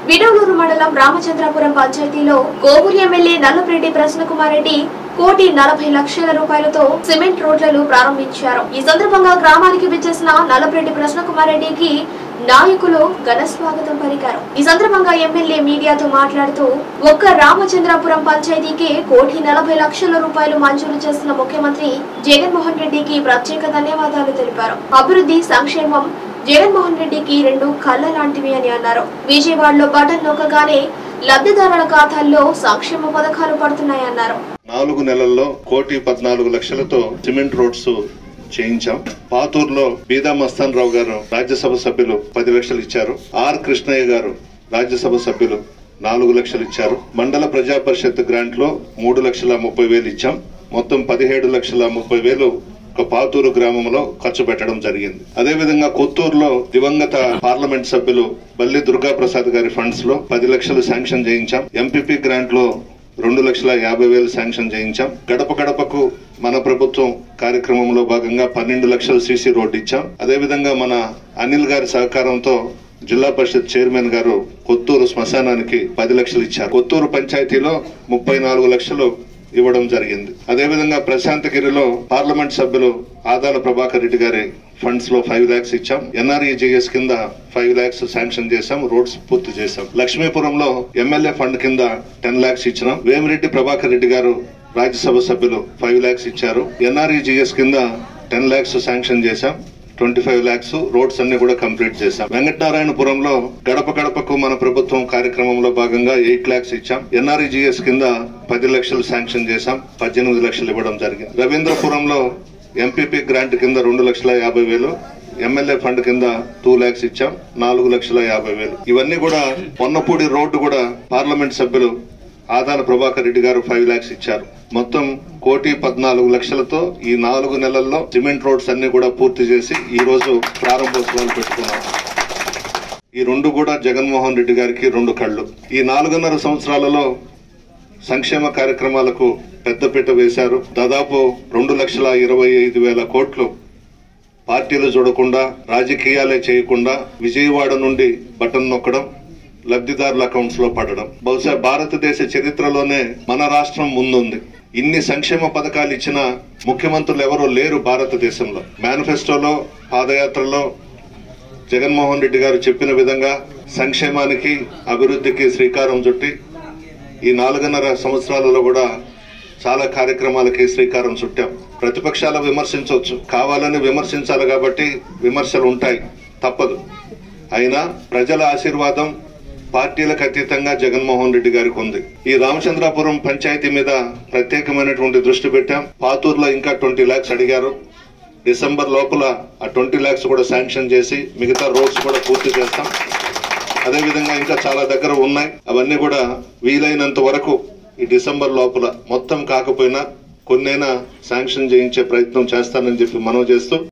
విడవలూరు మండలం రామచంద్రపురం పంచాయతీలో కోవూరు ఎమ్మెల్యే నల్లపరెడ్డి ప్రసన్నకుమార్ రెడ్డి కోటి నలభై లక్షల రూపాయలతో సిమెంట్ రోడ్లను ప్రారంభించారు ఈ సందర్భంగా గ్రామానికి విచ్చేసిన నల్లపరెడ్డి ప్రసన్నకుమార్ రెడ్డికి నాయకులు ఘన స్వాగతం పలికారు ఈ సందర్భంగా ఎమ్మెల్యే మీడియాతో మాట్లాడుతూ ఒక్క రామచంద్రపురం పంచాయతీకి కోటి నలభై లక్షల రూపాయలు మంజూరు చేసిన ముఖ్యమంత్రి జగన్మోహన్ రెడ్డికి ప్రత్యేక ధన్యవాదాలు తెలిపారు అభివృద్ధి సంక్షేమం జగన్మోహన్ రెడ్డికి రెండు కళ్ళ లాంటివి అని అన్నారు విజయవాడలో బటన్ నొక్కగానే లబ్ధిదారుల ఖాతాల్లో సంక్షేమ పథకాలు పడుతున్నాయన్నారు నాలుగు నెలల్లో కోటి పద్నాలుగు లక్షలతో సిమెంట్ రోడ్స్ చేయించాం పాతూరులో బీదా మస్తాన్ రావు గారు రాజ్యసభ సభ్యులు పది లక్షలు ఇచ్చారు ఆర్ కృష్ణయ్య గారు రాజ్యసభ సభ్యులు నాలుగు లక్షలు ఇచ్చారు మండల ప్రజా పరిషత్ గ్రాంట్ లో మూడు లక్షల ముప్పై వేలు ఇచ్చాం మొత్తం పదిహేడు లక్షల ముప్పై వేలు ఒక పాతూరు గ్రామంలో ఖర్చు పెట్టడం జరిగింది అదేవిధంగా కొత్తూరులో దివంగత పార్లమెంట్ సభ్యులు బల్లి దుర్గా ప్రసాద్ గారి ఫండ్స్ లో పది లక్షలు శాంక్షన్ చేయించాం ఎంపీపీ గ్రాంట్ లో రెండు లక్షల యాభై వేలు శాంక్షన్ చేయించాం గడప గడపకు మన ప్రభుత్వం కార్యక్రమంలో భాగంగా పన్నెండు లక్షల సీసీ రోడ్డు ఇచ్చాం అదేవిధంగా మన అనిల్ గారి సహకారంతో జిల్లా పరిషత్ చైర్మన్ గారు కొత్తూరు శ్మశానానికి పది లక్షలు ఇచ్చారు కొత్తూరు పంచాయతీలో ముప్పై నాలుగు లక్షలు ఇవ్వడం జరిగింది అదేవిధంగా ప్రశాంతగిరిలో పార్లమెంట్ సభ్యులు ఆదాల ప్రభాకర్ రెడ్డి గారి ఫండ్స్ లో ఫైవ్ లాక్స్ ఇచ్చాం ఎన్ఆర్ఈజీఎస్ కింద ఫైవ్ లాక్స్ శాంక్షన్ చేశాం రోడ్స్ పూర్తి చేశాం లక్ష్మీపురంలో ఎమ్మెల్యే ఫండ్ కింద టెన్ లాక్స్ ఇచ్చినాం వేమిరెడ్డి ప్రభాకర్ రెడ్డి గారు రాజ్యసభ సభ్యులు ఫైవ్ లాక్స్ ఇచ్చారు ఎన్ఆర్ఈజీఎస్ కింద టెన్ లాక్స్ శాంక్షన్ చేశాం ట్వంటీ ఫైవ్ లాక్స్ రోడ్స్ అన్ని కూడా కంప్లీట్ చేశాం వెంకటనారాయణపురంలో గడప గడపకు మన ప్రభుత్వం కార్యక్రమంలో భాగంగా ఎయిట్ లాక్స్ ఇచ్చాం ఎన్ఆర్ఈజీఎస్ కింద పది లక్షలు శాంక్షన్ చేశాం పద్దెనిమిది లక్షలు ఇవ్వడం జరిగింది రవీంద్రపురంలో ఎంపీపీ గ్రాంట్ కింద రెండు లక్షల యాభై వేలు ఎమ్మెల్యే ఫండ్ కింద టూ లాక్స్ ఇచ్చాం నాలుగు లక్షల యాభై వేలు ఇవన్నీ కూడా పొన్నపూడి రోడ్డు కూడా పార్లమెంట్ సభ్యులు ఆదాల ప్రభాకర్ రెడ్డి గారు ఫైవ్ లాక్స్ ఇచ్చారు మొత్తం కోటి పద్నాలుగు లక్షలతో ఈ నాలుగు నెలల్లో సిమెంట్ రోడ్స్ అన్ని కూడా పూర్తి చేసి ఈ రోజు ప్రారంభోత్సవాలు పెట్టుకున్నాం ఈ రెండు కూడా జగన్మోహన్ రెడ్డి గారికి రెండు కళ్ళు ఈ నాలుగున్నర సంవత్సరాలలో సంక్షేమ కార్యక్రమాలకు పెద్దపీట వేశారు దాదాపు రెండు లక్షల ఇరవై ఐదు వేల కోట్లు పార్టీలు చూడకుండా రాజకీయాలే చేయకుండా విజయవాడ నుండి బటన్ నొక్కడం లబ్ధిదారుల అకౌంట్స్ లో పడడం బహుశా భారతదేశ చరిత్రలోనే మన రాష్ట్రం ముందుంది ఇన్ని సంక్షేమ పథకాలు ఇచ్చిన ముఖ్యమంత్రులు ఎవరూ లేరు భారతదేశంలో మేనిఫెస్టోలో పాదయాత్రలో జగన్మోహన్ రెడ్డి గారు చెప్పిన విధంగా సంక్షేమానికి అభివృద్ధికి శ్రీకారం చుట్టి ఈ నాలుగున్నర సంవత్సరాలలో కూడా చాలా కార్యక్రమాలకి శ్రీకారం చుట్టాం ప్రతిపక్షాలు విమర్శించవచ్చు కావాలని విమర్శించాలి కాబట్టి విమర్శలు ఉంటాయి తప్పదు అయినా ప్రజల ఆశీర్వాదం పార్టీలకు అతీతంగా జగన్మోహన్ రెడ్డి గారికి ఉంది ఈ రామచంద్రాపురం పంచాయతీ మీద ప్రత్యేకమైనటువంటి దృష్టి పెట్టాం పాతూరులో ఇంకా ట్వంటీ లాక్స్ అడిగారు డిసెంబర్ లోపల ఆ ట్వంటీ లాక్స్ కూడా శాంక్షన్ చేసి మిగతా రోడ్స్ కూడా పూర్తి చేస్తాం అదేవిధంగా ఇంకా చాలా దగ్గర ఉన్నాయి అవన్నీ కూడా వీలైనంత వరకు ఈ డిసెంబర్ లోపల మొత్తం కాకపోయినా కొన్నైనా శాంక్షన్ చేయించే ప్రయత్నం చేస్తానని చెప్పి మనవి చేస్తూ